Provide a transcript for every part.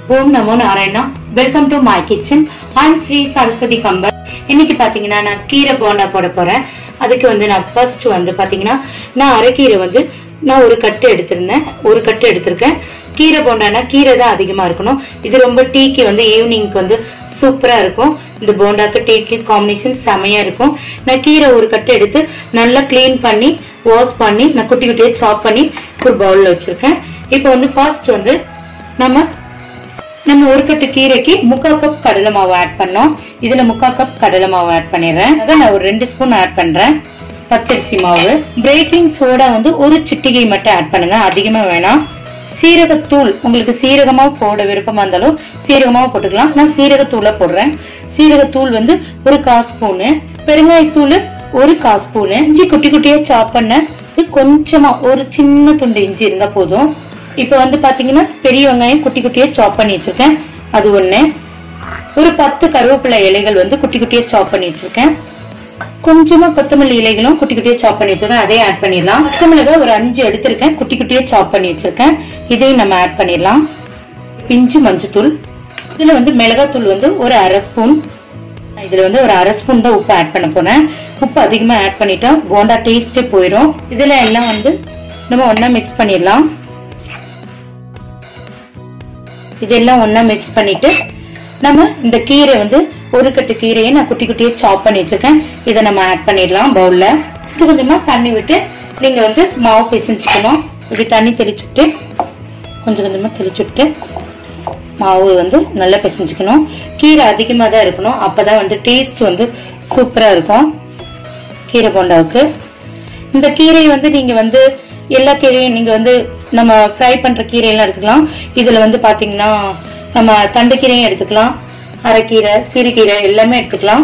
ஓம் நமோ Narayana welcome to my kitchen I'm Sri Saraswathi Kambar இன்னைக்கு பாத்தீங்கன்னா நான் கீரை போண்டா போட போறேன் அதுக்கு வந்து நான் ஃபர்ஸ்ட் வந்து பாத்தீங்கன்னா நான் அரைக்கீரை வந்து நான் ஒரு கட்டு எடுத்திருந்தேன் ஒரு கட்டு எடுத்திருக்கேன் கீரை போண்டானா கீரை தான் அதிகமா இருக்கணும் இது ரொம்ப டீக்கு வந்து ஈவினிங்க்கு வந்து சூப்பரா இருக்கும் இந்த போண்டாக்கு டீக்கு காம்பினேஷன் செமையா இருக்கும் நான் கீரை ஒரு கட்டு எடுத்து நல்லா க்ளீன் பண்ணி வாஷ் பண்ணி நான் குட்டி குட்டியா சாப் பண்ணி ஒரு பவுல்ல வச்சிருக்கேன் இப்போ வந்து ஃபர்ஸ்ட் வந்து நம்ம நம்ம ஒரு கட்டு கீரைக்கு முக்கால் கப் கடலை மாவு ஆட் பண்ணோம் இதுல முக்கால் கப் கடலை மாவு ஆட் பண்ணிடுறேன் அதை நான் ஒரு ரெண்டு ஸ்பூன் ஆட் பண்றேன் பச்சரிசி மாவு பிரேக்கிங் சோடா வந்து ஒரு சிட்டிகை மட்டும் ஆட் பண்ணுங்க அதிகமா வேணாம் சீரகத்தூள் உங்களுக்கு சீரகமா போட விருப்பமா இருந்தாலும் சீரகமா போட்டுக்கலாம் நான் சீரகத்தூளை போடுறேன் சீரகத்தூள் வந்து ஒரு கால் ஸ்பூனு பெருங்காயத்தூள் ஒரு கால் ஸ்பூனு இஞ்சி குட்டி குட்டியா சாப் பண்ண கொஞ்சமா ஒரு சின்ன துண்டு இஞ்சி இருந்தா போதும் இப்ப வந்து பாத்தீங்கன்னா பெரிய வெங்காயம் குட்டி குட்டியா சாப் பண்ணி வச்சிருக்கேன் அது ஒண்ணு ஒரு பத்து கருவேப்பிலை இலைகள் வந்து குட்டி குட்டியா சாப் பண்ணி வச்சிருக்கேன் கொஞ்சமா கொத்தமல்லி இலைகளும் குட்டி குட்டியா சாப் பண்ணி வச்சிருக்கேன் அதையும் ஆட் பண்ணிடலாம் பச்சை மிளகாய் ஒரு அஞ்சு எடுத்திருக்கேன் குட்டி குட்டியா சாப் பண்ணி வச்சிருக்கேன் இதையும் நம்ம ஆட் பண்ணிடலாம் பிஞ்சு மஞ்சத்தூள் இதுல வந்து மிளகாத்தூள் வந்து ஒரு அரை ஸ்பூன் இதுல வந்து ஒரு அரை ஸ்பூன் தான் உப்பு ஆட் பண்ண போனேன் உப்பு அதிகமா ஆட் பண்ணிட்டா போண்டா டேஸ்டே போயிடும் இதுல எல்லாம் வந்து நம்ம ஒண்ணா மிக்ஸ் பண்ணிடலாம் இதெல்லாம் ஒண்ணா மிக்ஸ் பண்ணிட்டு நம்ம இந்த கீரை வந்து ஒரு கட்டு கீரையை நான் குட்டி குட்டியா சாப் பண்ணி வச்சிருக்கேன் இதை நம்ம ஆட் பண்ணிடலாம் பவுல்ல கொஞ்சம் கொஞ்சமா தண்ணி விட்டு நீங்க வந்து மாவு பிசைஞ்சுக்கணும் இப்படி தண்ணி தெளிச்சுட்டு கொஞ்சம் கொஞ்சமா தெளிச்சுட்டு மாவு வந்து நல்லா பிசைஞ்சுக்கணும் கீரை அதிகமா தான் இருக்கணும் அப்பதான் வந்து டேஸ்ட் வந்து சூப்பரா இருக்கும் கீரை போண்டாவுக்கு இந்த கீரை வந்து நீங்க வந்து எல்லா கீரையும் நீங்க வந்து நம்ம ஃப்ரை பண்ற கீரையெல்லாம் எடுத்துக்கலாம் இதுல வந்து பாத்தீங்கன்னா நம்ம தண்டுக்கீரையும் எடுத்துக்கலாம் அரைக்கீரை சிறுகீரை எல்லாமே எடுத்துக்கலாம்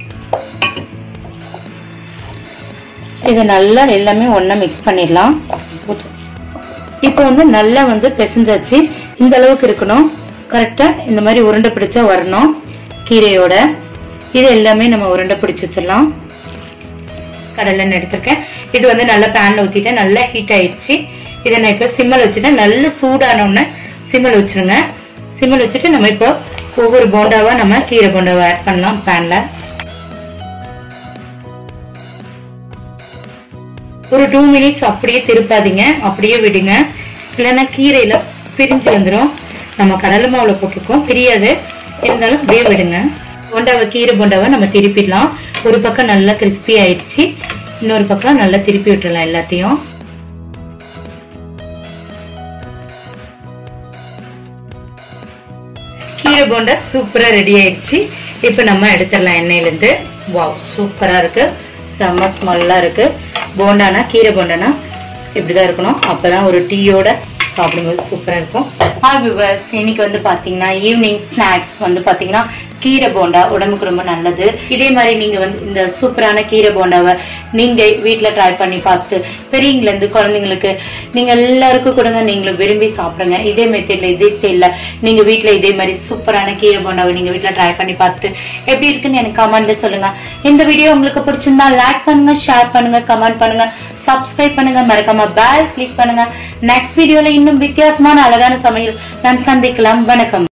இது நல்லா எல்லாமே ஒண்ணா மிக்ஸ் பண்ணிடலாம் இப்போ வந்து நல்லா வந்து பிசைஞ்சாச்சு இந்த அளவுக்கு இருக்கணும் கரெக்டா இந்த மாதிரி உருண்டை பிடிச்சா வரணும் கீரையோட இது எல்லாமே நம்ம உருண்டை பிடிச்சு வச்சிடலாம் கடலெண்ணெய் எடுத்திருக்கேன் இது வந்து நல்லா பேன்ல ஊத்திட்டேன் நல்லா ஹீட் ஆயிடுச்சு இதை நான் இப்போ சிம்மில் வச்சுட்டேன் நல்ல சூடான உடனே சிம்மில் வச்சிருங்க சிம்மில் வச்சுட்டு நம்ம இப்போ ஒவ்வொரு போண்டாவா நம்ம கீரை போண்டாவை ஆட் பண்ணலாம் பேன்ல ஒரு டூ மினிட்ஸ் அப்படியே திருப்பாதீங்க அப்படியே விடுங்க இல்லைன்னா கீரையில பிரிஞ்சு வந்துடும் நம்ம கடலை மாவுல போட்டிருக்கோம் பிரியாது இருந்தாலும் அப்படியே விடுங்க போண்டாவை கீரை போண்டாவை நம்ம திருப்பிடலாம் ஒரு பக்கம் நல்லா கிறிஸ்பி ஆயிடுச்சு இன்னொரு பக்கம் நல்லா திருப்பி விட்டுறலாம் எல்லாத்தையும் கீரை போண்டா சூப்பரா ரெடி ஆயிடுச்சு இப்ப நம்ம எடுத்துடலாம் எண்ணெயில இருந்து வாவ் சூப்பரா இருக்கு செம்ம ஸ்மெல்லா இருக்கு போண்டானா கீரை போண்டானா இப்படிதான் இருக்கணும் அப்பதான் ஒரு டீயோட சாப்பிடும்போது சூப்பரா இருக்கும் ஹாய் விவர்ஸ் இன்னைக்கு வந்து பாத்தீங்கன்னா ஈவினிங் ஸ்நாக்ஸ் வந்து பாத்தீங்கன்னா கீரை போண்டா உடம்புக்கு ரொம்ப நல்லது இதே மாதிரி நீங்க வந்து இந்த சூப்பரான கீரை போண்டாவை நீங்க வீட்ல ட்ரை பண்ணி பார்த்து பெரியவங்கள இருந்து குழந்தைங்களுக்கு நீங்க எல்லாருக்கும் கொடுங்க நீங்களும் விரும்பி சாப்பிடுங்க இதே மெத்தட்ல இதே ஸ்டைல்ல நீங்க வீட்ல இதே மாதிரி சூப்பரான கீரை போண்டாவை நீங்க வீட்ல ட்ரை பண்ணி பார்த்து எப்படி இருக்குன்னு எனக்கு கமெண்ட்ல சொல்லுங்க இந்த வீடியோ உங்களுக்கு பிடிச்சிருந்தா லைக் பண்ணுங்க ஷேர் பண்ணுங்க கமெண்ட் பண்ணுங்க சப்ஸ்கிரைப் பண்ணுங்க மறக்காம பெல் கிளிக் பண்ணுங்க நெக்ஸ்ட் வீடியோல இன்னும் வித்தியாசமான அழகான சமையல் நான் சந்திக்கலாம் வணக்கம்